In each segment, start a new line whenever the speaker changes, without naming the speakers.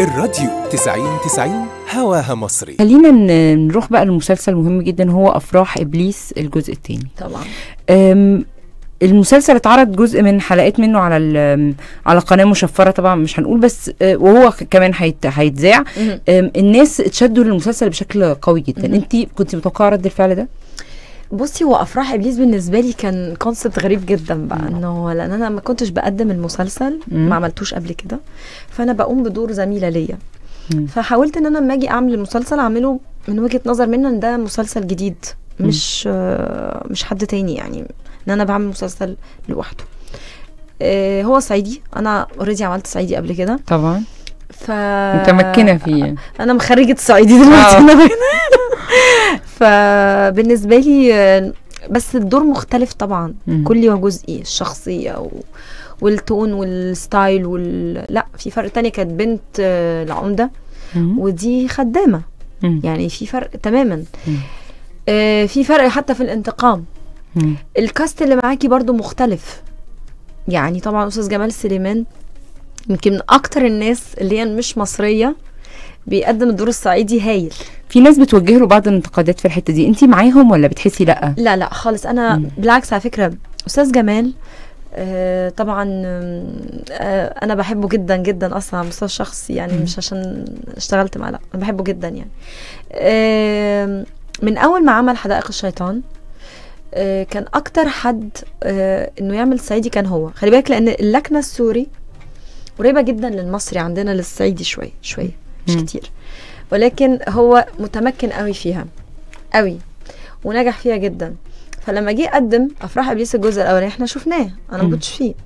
الراديو 90 90 هواها مصري
خلينا ن- نروح بقى لمسلسل مهم جدا هو افراح ابليس الجزء الثاني
طبعا
المسلسل اتعرض جزء من حلقات منه على ال- على قناه مشفره طبعا مش هنقول بس آه، وهو ك- كمان هيت- هيتذاع
مهم.
أم، الناس اتشدوا للمسلسل بشكل قوي جدا
مهم.
انت كنت متوقعه رد الفعل ده
بصي هو افراح ابليس بالنسبه لي كان كونسبت غريب جدا بقى انه لان انا ما كنتش بقدم المسلسل
مم.
ما عملتوش قبل كده فانا بقوم بدور زميله ليا
مم.
فحاولت ان انا لما اجي اعمل المسلسل اعمله من وجهه نظر منه ان ده مسلسل جديد مش آه، مش حد تاني يعني ان انا بعمل مسلسل لوحده آه، هو صعيدي انا اوريدي عملت صعيدي قبل كده
طبعا
ف
متمكنه فيه
انا مخرجة صعيدي دلوقتي
آه.
انا هنا فبالنسبة لي آه، بس الدور مختلف طبعا
مم.
كل وجزئي الشخصية و... والتون والستايل وال... لا في فرق تاني كانت بنت آه، العمدة
مم.
ودي خدامة
مم.
يعني في فرق تماما
مم.
آه، في فرق حتى في الانتقام
مم.
الكاست اللي معاكي برضو مختلف يعني طبعا استاذ جمال سليمان يمكن من اكتر الناس اللي هي مش مصريه بيقدم الدور الصعيدي هايل
في ناس بتوجه له بعض الانتقادات في الحته دي انت معاهم ولا بتحسي لا
لا لا خالص انا
مم.
بالعكس على فكره استاذ جمال آه طبعا آم، آه انا بحبه جدا جدا اصلا على المستوى الشخصي يعني
مم.
مش عشان اشتغلت معاه لا انا بحبه جدا يعني آم، من اول ما عمل حدائق الشيطان آه كان اكتر حد آه انه يعمل صعيدي كان هو خلي بالك لان اللكنه السوري قريبه جدا للمصري عندنا للصعيدي شويه شويه مش
مم.
كتير ولكن هو متمكن قوي فيها قوي ونجح فيها جدا فلما جه قدم افراح ابليس الجزء الاولاني احنا شفناه انا
مم.
ما كنتش فيه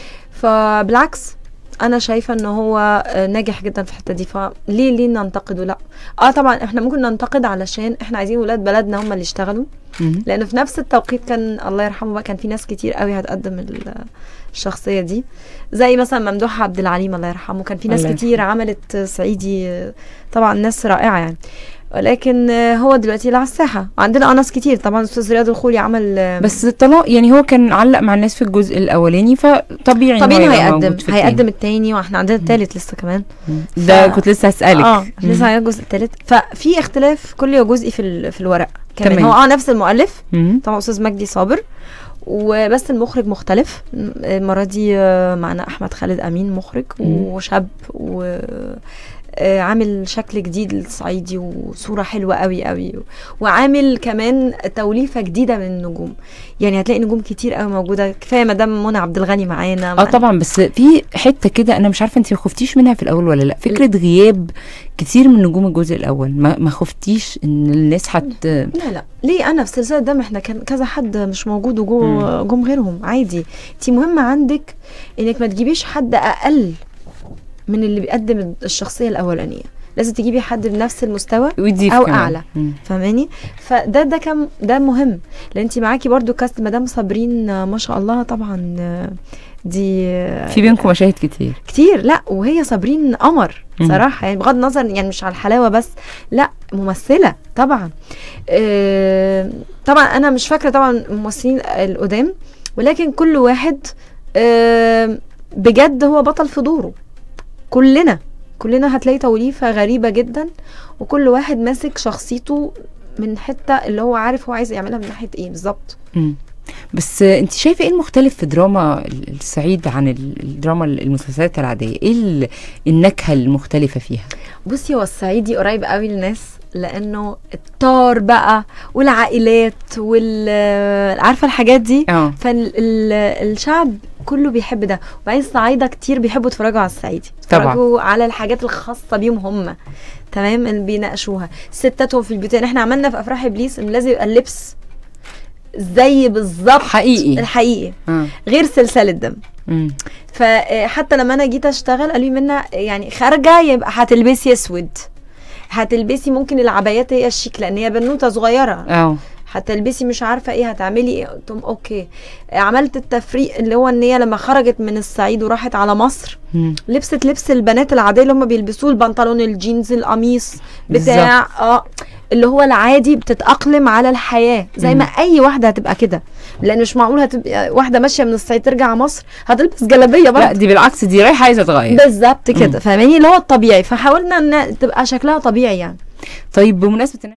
فبالعكس انا شايفه ان هو آه، ناجح جدا في الحته دي فليه ليه ننتقده لا اه طبعا احنا ممكن ننتقد علشان احنا عايزين ولاد بلدنا هم اللي يشتغلوا
مم.
لانه في نفس التوقيت كان الله يرحمه بقى كان في ناس كتير قوي هتقدم ال- الشخصيه دي زي مثلا ممدوح عبد العليم الله يرحمه كان في ناس
الله
كتير عملت صعيدي طبعا ناس رائعه يعني ولكن هو دلوقتي لا على الساحه عندنا اه ناس كتير طبعا استاذ رياض الخولي عمل
بس طالما يعني هو كان علق مع الناس في الجزء الاولاني فطبيعي إن هو
طبيعي
يبقى
هيقدم
موجود في
هيقدم التاني واحنا عندنا التالت لسه كمان
التاني. ده
ف-
كنت لسه هسالك
اه
مم.
لسه هيجي الجزء التالت ففي اختلاف كل جزء في ال- في الورق كمان
تمام.
هو اه نفس المؤلف
مم.
طبعا استاذ مجدي صابر وبس المخرج مختلف المره دي آه، معنا احمد خالد امين مخرج
مم.
وشاب و آه، عامل شكل جديد للصعيدي وصوره حلوه قوي قوي وعامل كمان توليفه جديده من النجوم يعني هتلاقي نجوم كتير قوي موجوده كفايه مدام منى عبد الغني معانا
اه طبعا بس في حته كده انا مش عارفه انت ما خفتيش منها في الاول ولا لا فكره غياب كتير من نجوم الجزء الاول ما, ما خفتيش ان الناس حت
لا لا ليه انا في سلسله دم احنا كان كذا حد مش موجود وجو جم غيرهم عادي انت مهم عندك انك ما تجيبيش حد اقل من اللي بيقدم الشخصيه الاولانيه لازم تجيبي حد بنفس المستوى
ويضيف
أو
كمان.
أعلى.
مم.
فاهماني فده ده كان ده مهم لان انت معاكي برضو كاست مدام صابرين آه، ما شاء الله طبعا آه، دي آه،
في بينكم مشاهد كتير
كتير لا وهي صابرين قمر
مم.
صراحه يعني بغض النظر يعني مش على الحلاوه بس لا ممثله طبعا آه طبعا انا مش فاكره طبعا الممثلين القدام ولكن كل واحد آه بجد هو بطل في دوره كلنا كلنا هتلاقي توليفه غريبه جدا وكل واحد ماسك شخصيته من حته اللي هو عارف هو عايز يعملها من ناحيه ايه بالظبط
مم. بس انت شايفه ايه المختلف في دراما الصعيد عن ال- الدراما المسلسلات العاديه ايه ال- النكهه المختلفه فيها
بصي هو الصعيدي قريب قوي للناس لانه الطار بقى والعائلات وال عارفه الحاجات دي
اه
فالشعب كله بيحب ده وبعدين الصعايده كتير بيحبوا يتفرجوا على الصعيدي
طبعا.
يتفرجوا على الحاجات الخاصه بيهم هم تمام اللي بيناقشوها ستاتهم في البيوت يعني احنا عملنا في افراح ابليس ان لازم يبقى اللبس زي بالظبط
حقيقي.
الحقيقي
اه
غير سلسله دم
مم.
فحتى لما انا جيت اشتغل قالوا لي منا يعني خارجه يبقى هتلبسي اسود هتلبسي ممكن العبايات هي الشيك لان هي بنوته صغيره
اه
هتلبسي مش عارفه ايه هتعملي ايه قلت لهم اوكي عملت التفريق اللي هو ان هي لما خرجت من الصعيد وراحت على مصر
مم.
لبست لبس البنات العاديه اللي هم بيلبسوه البنطلون الجينز القميص بتاع اه اللي هو العادي بتتاقلم على الحياه زي ما اي واحده هتبقى كده لان مش معقول هتبقى واحده ماشيه من الصعيد ترجع مصر هتلبس جلابيه
لا
برضه
دي بالعكس دي رايحه عايزه تغير
بالظبط كده فاهماني اللي هو الطبيعي فحاولنا ان تبقى شكلها طبيعي يعني
طيب بمناسبه إن